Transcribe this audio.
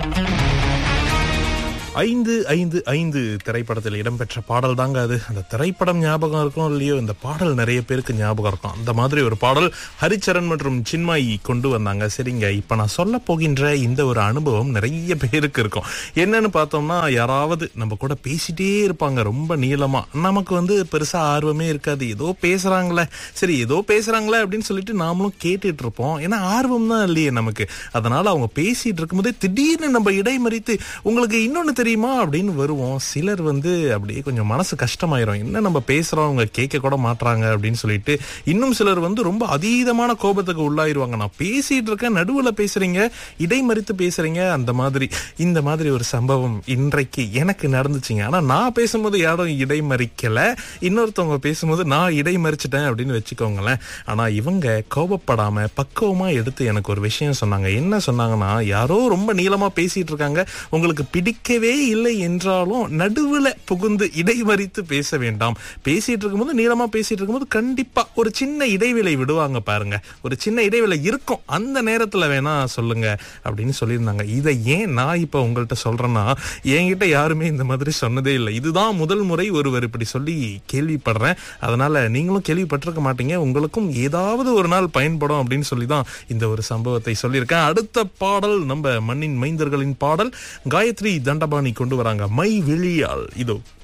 ஐந்து ஐந்து ஐந்து திரைப்படத்தில் இடம்பெற்ற பாடல் தாங்க அது அந்த திரைப்படம் ஞாபகம் இருக்கும் இல்லையோ இந்த பாடல் நிறைய பேருக்கு ஞாபகம் இருக்கும் அந்த மாதிரி ஒரு பாடல் ஹரிச்சரன் மற்றும் சின்மாயி கொண்டு வந்தாங்க சரிங்க இப்ப நான் சொல்ல போகின்ற இந்த ஒரு அனுபவம் நிறைய பேருக்கு இருக்கும் என்னன்னு பார்த்தோம்னா யாராவது நம்ம கூட பேசிட்டே இருப்பாங்க ரொம்ப நீளமா நமக்கு வந்து பெருசா ஆர்வமே இருக்காது ஏதோ பேசுறாங்களே சரி ஏதோ பேசுறாங்களே அப்படின்னு சொல்லிட்டு நாமளும் கேட்டுட்டு இருப்போம் ஏன்னா ஆர்வம் தான் இல்லையே நமக்கு அதனால அவங்க பேசிட்டு இருக்கும்போதே திடீர்னு நம்ம இடைமறித்து உங்களுக்கு இன்னொன்னு தெரியுமா அப்படின்னு வருவோம் சிலர் வந்து அப்படியே கொஞ்சம் மனசு கஷ்டமாயிரும் என்ன நம்ம பேசுறோம் அவங்க கேட்க கூட மாட்றாங்க அப்படின்னு சொல்லிட்டு இன்னும் சிலர் வந்து ரொம்ப அதீதமான கோபத்துக்கு உள்ளாயிருவாங்க நான் பேசிட்டு இருக்கேன் நடுவுல பேசுறீங்க இடைமறித்து பேசுறீங்க அந்த மாதிரி இந்த மாதிரி ஒரு சம்பவம் இன்றைக்கு எனக்கு நடந்துச்சுங்க ஆனா நான் பேசும்போது யாரும் இடைமறிக்கல இன்னொருத்தவங்க பேசும்போது நான் இடைமறிச்சிட்டேன் அப்படின்னு வச்சுக்கோங்களேன் ஆனா இவங்க கோபப்படாம பக்குவமா எடுத்து எனக்கு ஒரு விஷயம் சொன்னாங்க என்ன சொன்னாங்கன்னா யாரோ ரொம்ப நீளமா பேசிட்டு இருக்காங்க உங்களுக்கு பிடிக்கவே இல்லை என்றாலும் நடுவுல புகுந்து இடைமறித்து பேச வேண்டாம் பேசிட்டு இருக்கும்போது நீளமா பேசிட்டு இருக்கும்போது கண்டிப்பா ஒரு சின்ன இடைவேளை விடுவாங்க பாருங்க ஒரு சின்ன இடைவேளை இருக்கும் அந்த நேரத்துல வேணா சொல்லுங்க அப்படின்னு சொல்லியிருந்தாங்க இதை ஏன் நான் இப்ப உங்கள்கிட்ட சொல்றேன்னா என்கிட்ட யாருமே இந்த மாதிரி சொன்னதே இல்லை இதுதான் முதல் முறை ஒருவர் இப்படி சொல்லி கேள்விப்படுறேன் அதனால நீங்களும் கேள்விப்பட்டிருக்க மாட்டீங்க உங்களுக்கும் ஏதாவது ஒரு நாள் பயன்படும் அப்படின்னு சொல்லி தான் இந்த ஒரு சம்பவத்தை சொல்லியிருக்கேன் அடுத்த பாடல் நம்ம மண்ணின் மைந்தர்களின் பாடல் காயத்ரி தண்டபாணி கொண்டு வராங்க மை வெளியால் இதோ